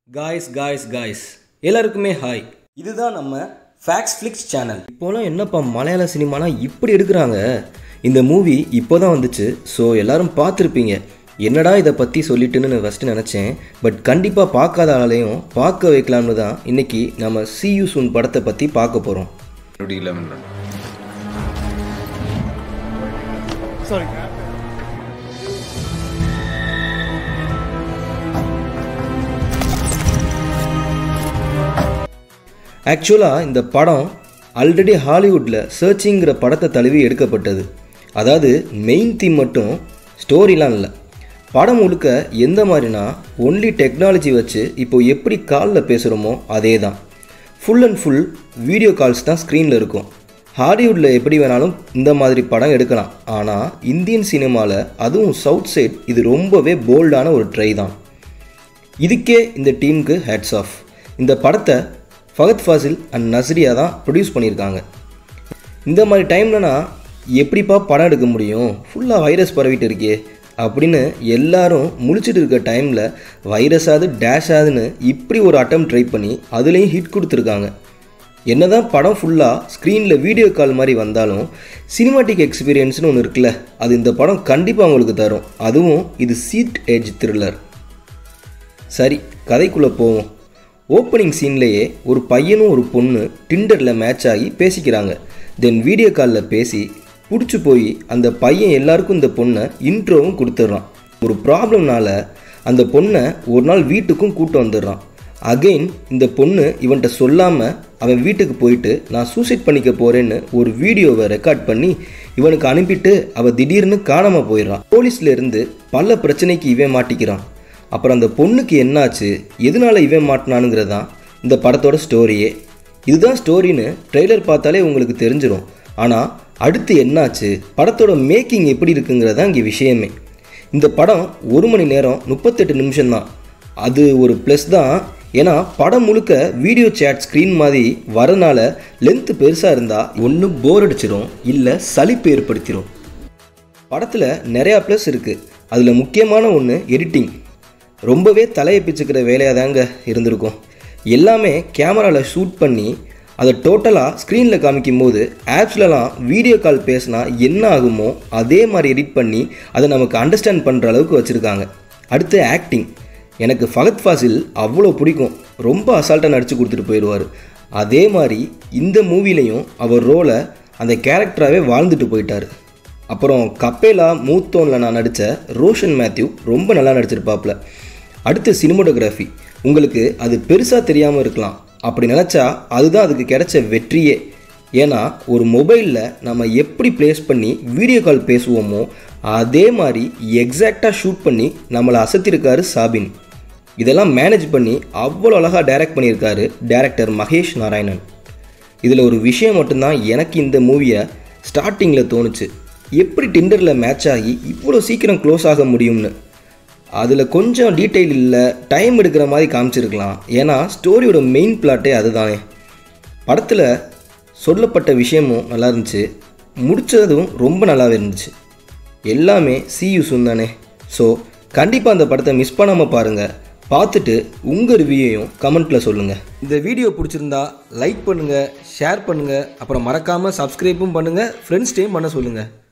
Guys guys guys எல்லாருக்குமே hi இதுதான் நம்ம ஃபேக்ஸ் ஃப்ளிக்ஸ் சேனல் இப்போலாம் என்னப்பா மலையாள சினிமாலாம் இப்படி எடுக்கிறாங்க இந்த மூவி இப்போ தான் வந்துச்சு ஸோ எல்லாரும் பார்த்துருப்பீங்க என்னடா இதை பற்றி சொல்லிட்டுன்னு நான் ஃபஸ்ட்டு நினச்சேன் பட் கண்டிப்பாக பார்க்காத ஆளையும் பார்க்க வைக்கலாம்னு தான் இன்றைக்கி நம்ம சியூ சூன் படத்தை பற்றி பார்க்க போகிறோம் டுவெண்ட்டி லெவன் ரன் Sorry. ஆக்சுவலாக இந்த படம் ஆல்ரெடி ஹாலிவுட்டில் சர்ச்சிங்கிற படத்தை தழுவி எடுக்கப்பட்டது அதாவது மெயின் தீம் மட்டும் ஸ்டோரிலாம் இல்லை படம் முழுக்க எந்த மாதிரினா ஒன்லி டெக்னாலஜி வச்சு இப்போ எப்படி காலில் பேசுகிறோமோ அதே தான் full and full video calls தான் ஸ்க்ரீனில் இருக்கும் ஹாலிவுட்டில் எப்படி வேணாலும் இந்த மாதிரி படம் எடுக்கலாம் ஆனால் இந்தியன் சினிமாவில் அதுவும் சவுத் சைட் இது ரொம்பவே போல்டான ஒரு ட்ரை தான் இதுக்கே இந்த டீமுக்கு ஹேட்ஸ் ஆஃப் இந்த படத்தை ஃபகத் ஃபாசில் அண்ட் நஸ்ரியா தான் ப்ரொடியூஸ் பண்ணியிருக்காங்க இந்த மாதிரி டைம்லனா எப்படிப்பா படம் எடுக்க முடியும் ஃபுல்லாக வைரஸ் பரவிட்டு இருக்கே அப்படின்னு எல்லாரும் முழிச்சிட்டு இருக்க டைமில் வைரஸ் ஆகுது டேஷ் ஆகுதுன்னு இப்படி ஒரு அட்டம் ட்ரை பண்ணி அதுலேயும் ஹிட் கொடுத்துருக்காங்க என்னதான் படம் ஃபுல்லாக ஸ்க்ரீனில் வீடியோ கால் மாதிரி வந்தாலும் சினிமாட்டிக் எக்ஸ்பீரியன்ஸ்னு ஒன்று இருக்குல்ல அது இந்த படம் கண்டிப்பாக உங்களுக்கு தரும் அதுவும் இது சீட் எட்ஜ் த்ரில்லர் சரி கதைக்குள்ளே போவோம் ஓப்பனிங் சீன்லேயே ஒரு பையனும் ஒரு பொண்ணு டிண்டரில் மேட்ச் ஆகி பேசிக்கிறாங்க தென் வீடியோ காலில் பேசி பிடிச்சி போய் அந்த பையன் எல்லாருக்கும் இந்த பொண்ணை இன்ட்ரோவும் கொடுத்துட்றான் ஒரு ப்ராப்ளம்னால அந்த பொண்ணை ஒரு நாள் வீட்டுக்கும் கூட்டு வந்துடுறான் அகெயின் இந்த பொண்ணு இவன்கிட்ட சொல்லாமல் அவன் வீட்டுக்கு போயிட்டு நான் சூசைட் பண்ணிக்க போகிறேன்னு ஒரு வீடியோவை ரெக்கார்ட் பண்ணி இவனுக்கு அனுப்பிட்டு அவள் திடீர்னு காணாமல் போயிடுறான் போலீஸ்ல இருந்து பல பிரச்சனைக்கு இவன் மாட்டிக்கிறான் அப்புறம் அந்த பொண்ணுக்கு என்னாச்சு எதனால இவன் மாட்டினானுங்கிறது தான் இந்த படத்தோட ஸ்டோரியே இதுதான் ஸ்டோரின்னு ட்ரெய்லர் பார்த்தாலே உங்களுக்கு தெரிஞ்சிடும் ஆனால் அடுத்து என்னாச்சு படத்தோட மேக்கிங் எப்படி இருக்குங்கிறது தான் இங்கே விஷயமே இந்த படம் ஒரு மணி நேரம் முப்பத்தெட்டு நிமிஷம்தான் அது ஒரு ப்ளஸ் தான் ஏன்னா படம் முழுக்க வீடியோ சேட் ஸ்க்ரீன் மாதிரி வரனால லென்த்து பெருசாக இருந்தால் ஒன்று போர் அடிச்சிடும் இல்லை சலிப்பு ஏற்படுத்திடும் படத்தில் நிறையா ப்ளஸ் இருக்குது அதில் முக்கியமான ஒன்று எடிட்டிங் ரொம்பவே தலையை பிச்சுக்கிற வேலையாக தாங்க இருந்திருக்கும் எல்லாமே கேமராவில் ஷூட் பண்ணி அதை டோட்டலாக ஸ்க்ரீனில் காமிக்கும் போது ஆப்ஸ்லலாம் வீடியோ கால் பேசினா என்ன ஆகுமோ அதே மாதிரி எடிட் பண்ணி அதை நமக்கு அண்டர்ஸ்டாண்ட் பண்ணுற அளவுக்கு வச்சுருக்காங்க அடுத்து ஆக்டிங் எனக்கு ஃபகத் ஃபாசில் அவ்வளோ பிடிக்கும் ரொம்ப அசால்ட்டாக நடித்து கொடுத்துட்டு போயிடுவார் அதே மாதிரி இந்த மூவிலையும் அவர் ரோலை அந்த கேரக்டராகவே வாழ்ந்துட்டு போயிட்டார் அப்புறம் கப்பேலா மூத்தோனில் நான் நடித்த ரோஷன் மேத்யூ ரொம்ப நல்லா நடிச்சிருப்பாப்புல அடுத்து சினிமோட்டோகிராஃபி உங்களுக்கு அது பெருசாக தெரியாமல் இருக்கலாம் அப்படி நினச்சா அதுதான் அதுக்கு கிடைச்ச வெற்றியே ஏன்னா ஒரு மொபைலில் நம்ம எப்படி ப்ளேஸ் பண்ணி வீடியோ கால் பேசுவோமோ அதே மாதிரி எக்ஸாக்டாக ஷூட் பண்ணி நம்மளை அசத்திருக்காரு சாபின் இதெல்லாம் மேனேஜ் பண்ணி அவ்வளோ அழகாக டைரக்ட் பண்ணியிருக்காரு டைரக்டர் மகேஷ் நாராயணன் இதில் ஒரு விஷயம் மட்டும்தான் எனக்கு இந்த மூவியை ஸ்டார்டிங்கில் தோணுச்சு எப்படி டிண்டரில் மேட்ச் ஆகி இவ்வளோ சீக்கிரம் க்ளோஸ் ஆக முடியும்னு அதில் கொஞ்சம் டீட்டெயில் இல்லை டைம் எடுக்கிற மாதிரி காமிச்சிருக்கலாம் ஏன்னா ஸ்டோரியோட மெயின் பிளாட்டே அதுதானே படத்தில் சொல்லப்பட்ட விஷயமும் நல்லா இருந்துச்சு முடித்ததும் ரொம்ப நல்லாவே இருந்துச்சு எல்லாமே சியூ சுன் தானே ஸோ கண்டிப்பாக அந்த படத்தை மிஸ் பண்ணாமல் பாருங்கள் பார்த்துட்டு உங்கள் ரிவ்யூயையும் கமெண்ட்டில் சொல்லுங்கள் இந்த வீடியோ பிடிச்சிருந்தா லைக் பண்ணுங்கள் ஷேர் பண்ணுங்கள் அப்புறம் மறக்காமல் சப்ஸ்கிரைப்பும் பண்ணுங்கள் ஃப்ரெண்ட்ஸ்டையும் பண்ண சொல்லுங்கள்